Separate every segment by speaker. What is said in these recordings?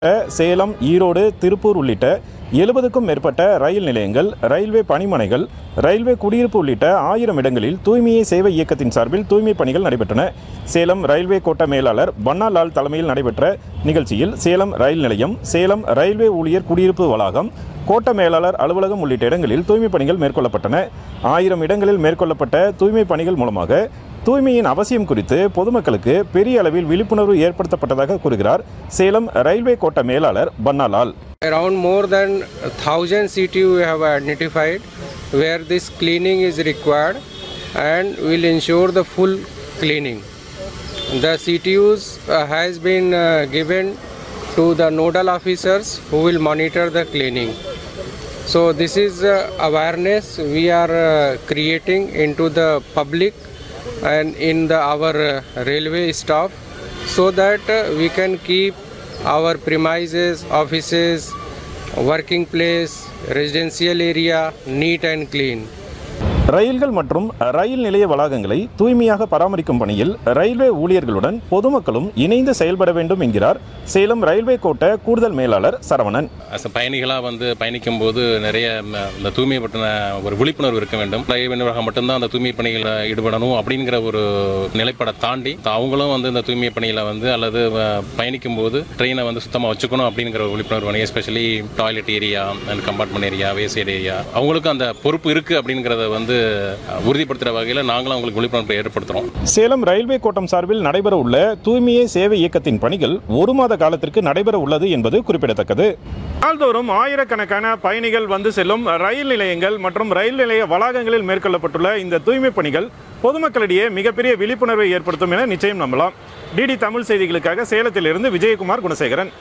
Speaker 1: சேலம் ஈரோடு திருப்பூர் உள்ளிட்ட எழுபதுக்கும் மேற்பட்ட ரயில் நிலையங்கள் ரயில்வே பணிமனைகள் ரயில்வே குடியிருப்பு உள்ளிட்ட ஆயிரம் இடங்களில் தூய்மையே சேவை இயக்கத்தின் சார்பில் தூய்மை பணிகள் நடைபெற்றன சேலம் ரயில்வே கோட்ட மேலாளர் பன்னாலால் தலைமையில் நடைபெற்ற நிகழ்ச்சியில் சேலம் ரயில் நிலையம் சேலம் ரயில்வே ஊழியர் குடியிருப்பு வளாகம் கோட்ட மேலாளர் அலுவலகம் உள்ளிட்ட இடங்களில் தூய்மை பணிகள் மேற்கொள்ளப்பட்டன ஆயிரம் இடங்களில் மேற்கொள்ளப்பட்ட தூய்மை பணிகள் மூலமாக தூய்மையின் அவசியம் குறித்து பொதுமக்களுக்கு பெரிய அளவில் விழிப்புணர்வு ஏற்படுத்தப்பட்டதாக கூறுகிறார் சேலம் ரயில்வே கோட்ட மேலாளர் Pannalal
Speaker 2: Around more than 1000 CTU we have identified where this cleaning is required and will ensure the full cleaning. The CTUs uh, has been uh, given to the nodal officers who will monitor the cleaning. So this is uh, awareness we are uh, creating into the public and in the our uh, railway staff so that uh, we can keep our premises, offices, working place, residential area neat and clean.
Speaker 1: ரயில்கள் மற்றும் ரயில் நிலைய வளாகங்களை தூய்மையாக பராமரிக்கும் பணியில் railway ஊழியர்களுடன் பொதுமக்களும் இணைந்து செயல்பட வேண்டும் என்கிறார் சேலம் ரயில்வே கோட்ட கூடுதல் மேலாளர் சரவணன்
Speaker 3: அஸ் பயணிகளாக வந்து பயணிக்கும் போது நிறைய ம, இந்த தூய்மை பற்றின ஒரு விழிப்புணர்வு இருக்க வேண்டும் ரயில்வே நிர்வாகம் மட்டும்தான் அந்த தூய்மை பணிகளில் ஈடுபடணும் அப்படிங்கிற ஒரு நிலைப்பாடை தாண்டி அவங்களும் வந்து இந்த தூய்மை பணியில் வந்து அல்லது அ, பயணிக்கும் போது ட்ரெயினை வந்து சுத்தமாக வச்சுக்கணும் அப்படிங்கிற ஒரு விழிப்புணர்வு வேணும் especially toilet area and compartment area waste area அவங்களுக்கும் அந்த பொறுப்பு இருக்குது அப்படிங்கிறத வந்து அ, உறுதிப்படுத்துகிற வகையில் நாங்களும் அவங்களுக்கு விழிப்புணர்வு ஏற்படுத்துகிறோம்
Speaker 1: சேலம் ரயில்வே கோட்டம் சார்பில் நடைபெற உள்ள தூய்மையே சேவை இயக்கத்தின் பணிகள் ஒரு மாத காலத்திற்கு நடைபெற உள்ளது என்பது குறிப்பிடத்தக்கது நாள்தோறும் ஆயிரக்கணக்கான பயணிகள் வந்து செல்லும் ரயில் நிலையங்கள் மற்றும் ரயில் நிலைய வளாகங்களில் மேற்கொள்ளப்பட்டுள்ள இந்த தூய்மை பணிகள் பொதுமக்களிடையே மிகப்பெரிய விழிப்புணர்வை ஏற்படுத்தும் என நிச்சயம் நம்பலாம் டிடி தமிழ் செய்திகளுக்காக சேலத்திலிருந்து விஜயகுமார் குணசேகரன்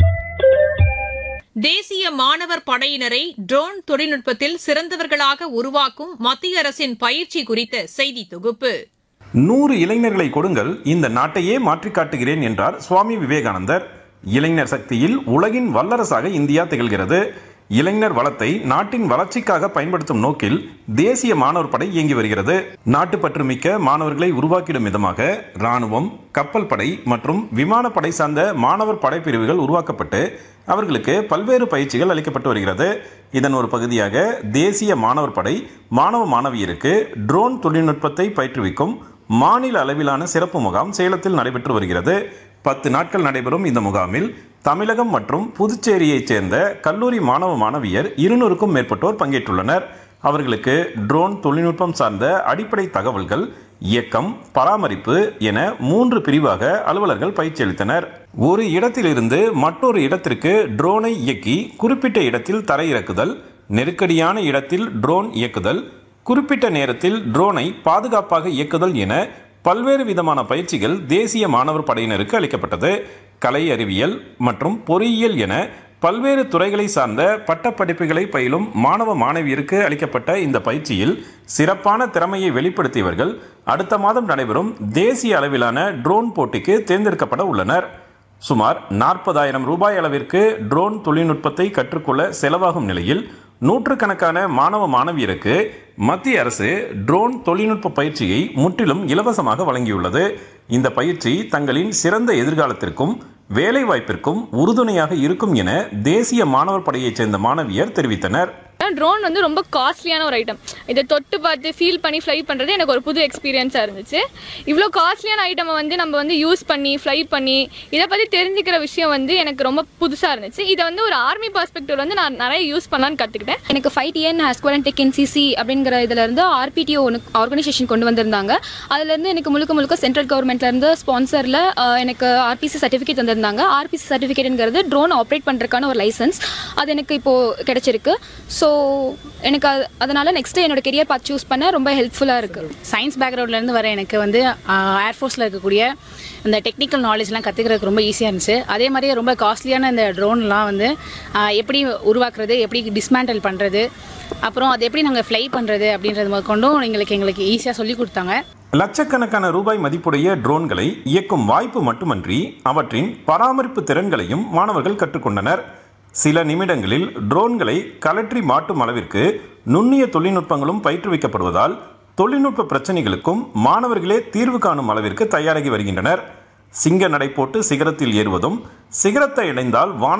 Speaker 4: தேசிய மாணவர் படையினரை ட்ரோன் தொழில்நுட்பத்தில் சிறந்தவர்களாக உருவாக்கும் மத்திய அரசின் பயிற்சி குறித்த செய்தி தொகுப்பு
Speaker 1: நூறு இளைஞர்களை கொடுங்கள் இந்த நாட்டையே மாற்றிக் காட்டுகிறேன் என்றார் சுவாமி விவேகானந்தர் இளைஞர் சக்தியில் உலகின் வல்லரசாக இந்தியா திகழ்கிறது இளைஞர் வளத்தை நாட்டின் வளர்ச்சிக்காக பயன்படுத்தும் நோக்கில் தேசிய மாணவர் படை இயங்கி வருகிறது நாட்டுப்பற்று மிக்க மாணவர்களை உருவாக்கிடும் விதமாக ராணுவம் கப்பல் படை மற்றும் விமானப்படை சார்ந்த மாணவர் படைப்பிரிவுகள் உருவாக்கப்பட்டு அவர்களுக்கு பல்வேறு பயிற்சிகள் அளிக்கப்பட்டு வருகிறது இதன் ஒரு பகுதியாக தேசிய மாணவர் படை மாணவ மாணவியருக்கு ட்ரோன் தொழில்நுட்பத்தை பயிற்றுவிக்கும் மாநில அளவிலான சிறப்பு முகாம் சேலத்தில் நடைபெற்று வருகிறது பத்து நாட்கள் நடைபெறும் இந்த முகாமில் தமிழகம் மற்றும் புதுச்சேரியைச் சேர்ந்த கல்லூரி மாணவ மாணவியர் இருநூறுக்கும் மேற்பட்டோர் பங்கேற்றுள்ளனர் அவர்களுக்கு ட்ரோன் தொழில்நுட்பம் சார்ந்த அடிப்படை தகவல்கள் இயக்கம் பராமரிப்பு என மூன்று பிரிவாக அலுவலர்கள் பயிற்சி அளித்தனர் ஒரு இடத்திலிருந்து மற்றொரு இடத்திற்கு ட்ரோனை இயக்கி குறிப்பிட்ட இடத்தில் தரையிறக்குதல் நெருக்கடியான இடத்தில் ட்ரோன் இயக்குதல் குறிப்பிட்ட நேரத்தில் ட்ரோனை பாதுகாப்பாக இயக்குதல் என பல்வேறு விதமான பயிற்சிகள் தேசிய மாணவர் படையினருக்கு அளிக்கப்பட்டது கலை அறிவியல் மற்றும் பொறியியல் என பல்வேறு துறைகளை சார்ந்த பட்டப்படிப்புகளை பயிலும் மாணவ மாணவியருக்கு அளிக்கப்பட்ட இந்த பயிற்சியில் சிறப்பான திறமையை வெளிப்படுத்தியவர்கள் அடுத்த மாதம் நடைபெறும் தேசிய அளவிலான ட்ரோன் போட்டிக்கு தேர்ந்தெடுக்கப்பட உள்ளனர் சுமார் நாற்பதாயிரம் ரூபாய் அளவிற்கு ட்ரோன் தொழில்நுட்பத்தை கற்றுக்கொள்ள செலவாகும் நிலையில் நூற்றுக்கணக்கான மாணவ மாணவியருக்கு மத்திய அரசு ட்ரோன் தொழில்நுட்ப பயிற்சியை முற்றிலும் இலவசமாக வழங்கியுள்ளது இந்த பயிற்சி தங்களின் சிறந்த எதிர்காலத்திற்கும் வேலைவாய்ப்பிற்கும் உறுதுணையாக இருக்கும் என தேசிய மாணவர் படையைச் சேர்ந்த மாணவியர் தெரிவித்தனர்
Speaker 5: ட்ரோன் வந்து ரொம்ப காஸ்ட்லியான ஒரு ஐட்டம் இதை தொட்டு பார்த்து ஃபீல் பண்ணி ஃப்ளை பண்ணுறது எனக்கு ஒரு புது எக்ஸ்பீரியன்ஸாக இருந்துச்சு இவ்வளோ காஸ்ட்லியான ஐட்டமை வந்து நம்ம வந்து யூஸ் பண்ணி ஃப்ளை பண்ணி இதை பற்றி தெரிஞ்சுக்கிற விஷயம் வந்து எனக்கு ரொம்ப புதுசாக இருந்துச்சு இதை வந்து ஒரு ஆர்மி பர்ஸ்பெக்டிவ் வந்து நான் நிறைய யூஸ் பண்ணலான்னு கற்றுக்கிட்டேன்
Speaker 6: எனக்கு five T N squadron tech N C C அப்படிங்கிற இதுல இருந்து ஆர்பிடிஓ ஆர்கனைசேஷன் கொண்டு வந்திருந்தாங்க அதுலேருந்து எனக்கு முழுக்க முழுக்க சென்ட்ரல் கவர்மெண்ட்லேருந்து ஸ்பான்சரில் எனக்கு ஆர்பிசி சர்டிஃபிகேட் தந்திருந்தாங்க ஆர்பிசி சர்டிஃபிகேட்டுங்கிறது ட்ரோன் ஆப்ரேட் பண்ணுறதுக்கான ஒரு லைசன்ஸ் அது எனக்கு இப்போது கிடைச்சிருக்கு ஸோ எனக்கு அது அதனால் நெக்ஸ்ட்டு என்னோட கெரியர் பார்த்து சூஸ் பண்ண ரொம்ப ஹெல்ப்ஃபுல்லாக இருக்குது
Speaker 7: சயின்ஸ் பேக்ரவுண்ட்லேருந்து வர எனக்கு வந்து ஏர்ஃபோர்ஸில் இருக்கக்கூடிய இந்த டெக்னிக்கல் நாலேஜ்லாம் கற்றுக்கிறதுக்கு ரொம்ப ஈஸியாக இருந்துச்சு அதே மாதிரியே ரொம்ப காஸ்ட்லியான இந்த ட்ரோன்லாம் வந்து ஆஹ், எப்படி உருவாக்குறது எப்படி டிஸ்மேண்டல் பண்ணுறது அப்புறம் அது எப்படி நாங்கள் ஃப்ளை பண்ணுறது அப்படின்றது முதற்கொண்டும் எங்களுக்கு எங்களுக்கு ஈஸியாக சொல்லி கொடுத்தாங்க
Speaker 1: லட்சக்கணக்கான ரூபாய் மதிப்புடைய ட்ரோன்களை இயக்கும் வாய்ப்பு மட்டுமன்றி அவற்றின் பராமரிப்பு திறன்களையும் மாணவர்கள் கற்றுக்கொண்டனர் சில நிமிடங்களில் ட்ரோன்களை கலற்றி மாட்டும் அளவிற்கு நுண்ணிய தொழில்நுட்பங்களும் பயிற்றுவிக்கப்படுவதால் தொழில்நுட்ப பிரச்சனைகளுக்கும் மாணவர்களே தீர்வு காணும் அளவிற்கு தயாராகி வருகின்றனர் சிங்க நடை போட்டு சிகரத்தில் ஏறுவதும் சிகரத்தை அடைந்தால் வான